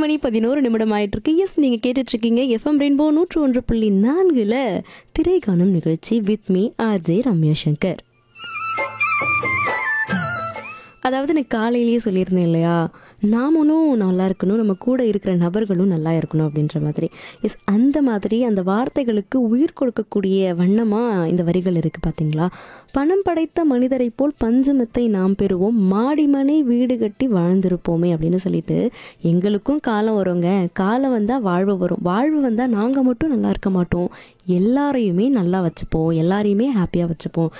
மணி பதினோரு நிமிடம் ஆயிட்டு இருக்கு எஸ் நீங்க கேட்டுட்டு இருக்கீங்க எஃப்எம் ரெயின்போ நூற்று ஒன்று புள்ளி நான்குல திரைக்காணும் நிகழ்ச்சி with me RJ Ramya Shankar அதாவது நான் காலையிலேயே சொல்லியிருந்தேன் இல்லையா நாமளும் நல்லா இருக்கணும் நம்ம கூட இருக்கிற நபர்களும் நல்லா இருக்கணும் அப்படின்ற மாதிரி எஸ் அந்த மாதிரி அந்த வார்த்தைகளுக்கு உயிர் கொடுக்கக்கூடிய வண்ணமாக இந்த வரிகள் இருக்குது பார்த்தீங்களா பணம் படைத்த மனிதரை போல் பஞ்சமத்தை நாம் பெறுவோம் மாடிமனை வீடு கட்டி வாழ்ந்திருப்போமே அப்படின்னு சொல்லிட்டு எங்களுக்கும் காலம் வருங்க காலம் வந்தால் வாழ்வு வரும் வாழ்வு வந்தால் நாங்கள் மட்டும் நல்லா இருக்க மாட்டோம் எல்லாரையுமே நல்லா வச்சுப்போம் எல்லாரையுமே ஹாப்பியாக வச்சுப்போம்